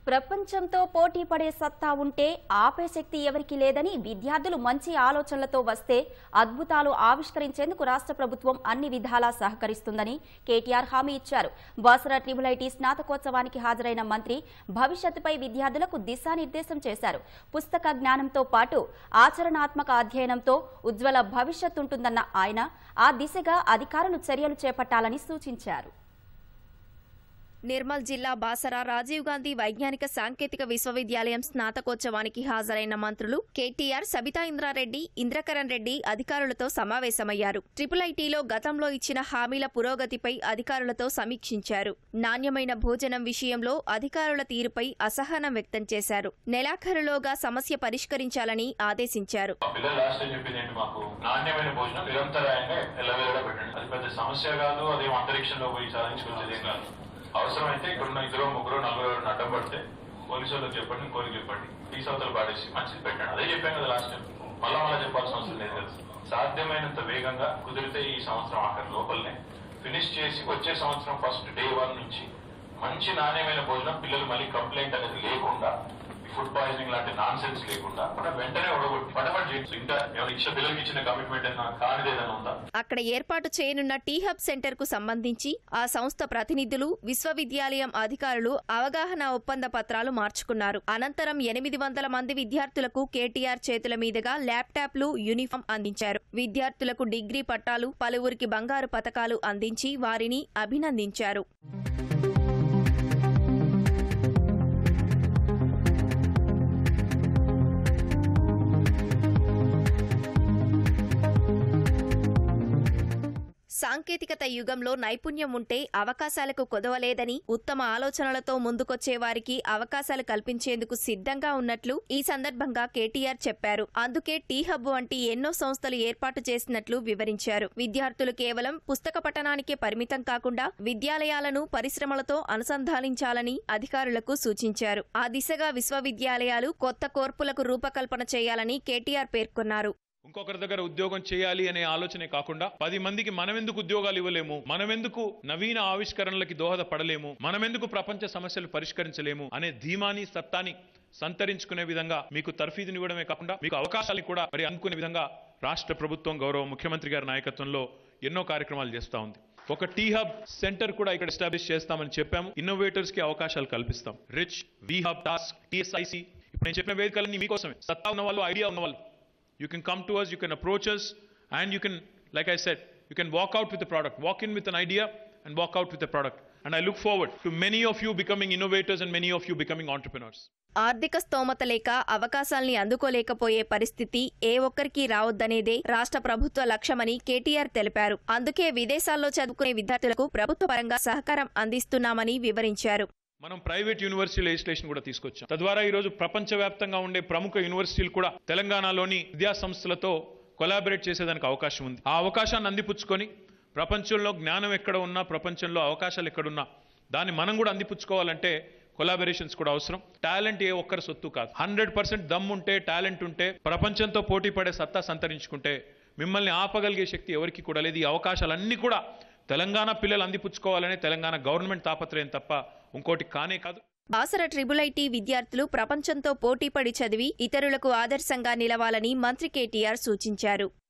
ప్రపంచంతో పోటీ పడే సత్తా ఉంటే ఆపే శక్తి ఎవరికీ లేదని విద్యార్థులు మంచి ఆలోచనలతో వస్తే అద్భుతాలు ఆవిష్కరించేందుకు రాష్ట్ర ప్రభుత్వం అన్ని విధాలా సహకరిస్తుందని కేటీఆర్ హామీ ఇచ్చారు బాసరా ట్రిబుల్ ఐటీ స్నాతకోత్సవానికి హాజరైన మంత్రి భవిష్యత్తుపై విద్యార్థులకు దిశానిర్దేశం చేశారు పుస్తక జ్ఞానంతో పాటు ఆచరణాత్మక అధ్యయనంతో ఉజ్వల భవిష్యత్తు ఉంటుందన్న ఆయన ఆ దిశగా అధికారులు చర్యలు చేపట్టాలని సూచించారు నిర్మల్ జిల్లా బాసరా రాజీవ్ గాంధీ వైజ్ఞానిక సాంకేతిక విశ్వవిద్యాలయం స్నాతకోత్సవానికి హాజరైన మంత్రులు కేటీఆర్ సబితా ఇంద్రారెడ్డి ఇంద్రకరణ్ రెడ్డి అధికారులతో సమావేశమయ్యారు ట్రిపుల్ ఐటీలో గతంలో ఇచ్చిన హామీల పురోగతిపై అధికారులతో సమీక్షించారు నాణ్యమైన భోజనం విషయంలో అధికారుల తీరుపై అసహనం వ్యక్తం చేశారు నెలాఖరులోగా సమస్య పరిష్కరించాలని ఆదేశించారు మా పిల్లలు లాస్ట్ టైం చెప్పింది ఏంటి మాకు నాణ్యమైన భోజనం నిరంతరాయంగా ఎల్లవేళలా పెట్టండి అది పెద్ద సమస్య కాదు అదేం అంతరిక్షంలో పోయి సాధించుకొచ్చేదేం కాదు అవసరమైతే ఇక్కడున్న ఇద్దరు ముగ్గురు నలుగురు ఎవరైనా అడ్డం పడితే పోలీసు వాళ్ళకి చెప్పండి ఇంకోరికి చెప్పండి ఈ సవతలు పాడేసి మంచిది పెట్టండి అదే చెప్పాం కదా లాస్ట్ టైం మళ్ళా మళ్ళీ చెప్పాల్సిన అవసరం లేదు కదా సాధ్యమైనంత వేగంగా కుదిరితే ఈ సంవత్సరం ఆఖరి లోపలనే ఫినిష్ చేసి వచ్చే సంవత్సరం ఫస్ట్ డే వన్ నుంచి మంచి నాణ్యమైన భోజనం పిల్లలు మళ్ళీ కంప్లైంట్ అనేది లేకుండా ఫుడ్ పాయిజనింగ్ లాంటి నాన్ సెన్స్ లేకుండా మనం వెంటనే ఒడగొట్టి ఫటాఫట్ చేయొచ్చు ఇంకా ఏమైనా ఇచ్చిన పిల్లలకి ఇచ్చిన కమిట్మెంట్ ఏదైనా కానిది ఏదైనా ఉందా అక్కడ ఏర్పాటు చేయనున్న టీ హబ్ సెంటర్ కు సంబంధించి ఆ సంస్థ ప్రతినిధులు విశ్వవిద్యాలయం అధికారులు అవగాహన ఒప్పంద పత్రాలు మార్చుకున్నారు అనంతరం ఎనిమిది వందల మంది విద్యార్థులకు కేటీఆర్ చేతుల మీదుగా ల్యాప్టాప్లు యూనిఫామ్ అందించారు విద్యార్థులకు డిగ్రీ పట్టాలు పలువురికి బంగారు పతకాలు అందించి వారిని అభినందించారు సాంకేతికత యుగంలో నైపుణ్యం ఉంటే అవకాశాలకు కొదవలేదని ఉత్తమ ఆలోచనలతో ముందుకొచ్చే వారికి అవకాశాలు కల్పించేందుకు సిద్ధంగా ఉన్నట్లు ఈ సందర్భంగా కేటీఆర్ చెప్పారు అందుకే టీ హబ్ వంటి ఎన్నో సంస్థలు ఏర్పాటు చేసినట్లు వివరించారు విద్యార్థులు కేవలం పుస్తక పఠనానికే పరిమితం కాకుండా విద్యాలయాలను పరిశ్రమలతో అనుసంధానించాలని అధికారులకు సూచించారు ఆ దిశగా విశ్వవిద్యాలయాలు కొత్త కోర్పులకు రూపకల్పన చేయాలని కేటీఆర్ పేర్కొన్నారు ఇంకొకరి దగ్గర ఉద్యోగం చేయాలి అనే ఆలోచనే కాకుండా పది మందికి మనమెందుకు ఉద్యోగాలు ఇవ్వలేము మనమెందుకు నవీన ఆవిష్కరణలకి దోహదపడలేము మనమెందుకు ప్రపంచ సమస్యలు పరిష్కరించలేము అనే ధీమాని సత్తాని సంతరించుకునే విధంగా మీకు తర్ఫీదునివ్వడమే కాకుండా మీకు అవకాశాలు కూడా మరి అనుకునే విధంగా రాష్ట్ర ప్రభుత్వం గౌరవ ముఖ్యమంత్రి గారి నాయకత్వంలో ఎన్నో కార్యక్రమాలు చేస్తా ఉంది ఒక టీ హబ్ సెంటర్ కూడా ఇక్కడ ఎస్టాబ్లిష్ చేస్తామని చెప్పాము ఇన్నోవేటర్స్ కి అవకాశాలు కల్పిస్తాం RICH we hub TASK TSIC ఇప్పుడు నేను చెప్పిన వేదికలన్నీ మీకోసమే సత్తా ఉన్న వాళ్ళు ఐడియా ఉన్న వాళ్ళు you can come to us, you can approach us, and you can, like I said, you can walk out with the product. Walk in with an idea and walk out with the product. And I look forward to many of you becoming innovators and many of you becoming entrepreneurs. ఆర్థిక స్తోమత లేక అవకాశాల్ని అందుకోలేకపోయే పరిస్థితి ఏ ఒక్కరికి రావద్దనేదే రాష్ట్ర ప్రభుత్వ లక్ష్యమని కేటీఆర్ తెలిపారు అందుకే విదేశాల్లో చదువుకునే విద్యార్థులకు ప్రభుత్వ పరంగా సహకారం అందిస్తున్నామని వివరించారు మనం ప్రైవేట్ యూనివర్సిటీ లెజిస్లేషన్ కూడా తీసుకొచ్చాం తద్వారా ఈ రోజు ప్రపంచవ్యాప్తంగా ఉండే ప్రముఖ యూనివర్సిటీలు కూడా తెలంగాణలోని విద్యా సంస్థలతో కొలాబరేట్ చేసేదానికి అవకాశం ఉంది ఆ అవకాశాన్ని అందిపుచ్చుకొని ప్రపంచంలో జ్ఞానం ఎక్కడ ఉన్నా ప్రపంచంలో అవకాశాలు ఎక్కడున్నా దాన్ని మనం కూడా అందిపుచ్చుకోవాలంటే కొలాబరేషన్స్ కూడా అవసరం టాలెంట్ ఏ ఒక్కరి సొత్తు కాదు హండ్రెడ్ పర్సెంట్ దమ్ ఉంటే టాలెంట్ ఉంటే ప్రపంచంతో పోటీ పడే సత్తా సంతరించుకుంటే మిమ్మల్ని ఆపగలిగే శక్తి ఎవరికి కూడా లేదు ఈ అవకాశాలన్నీ కూడా తెలంగాణ పిల్లలు అందిపుచ్చుకోవాలనే తెలంగాణ గవర్నమెంట్ తాపత్రయం తప్ప ఇంకోటి కానే కాదు బాసర ట్రిబుల్ ఐటీ విద్యార్థులు ప్రపంచంతో పోటీపడి చదివి ఇతరులకు ఆదర్శంగా నిలవాలని మంత్రి కేటీఆర్ సూచించారు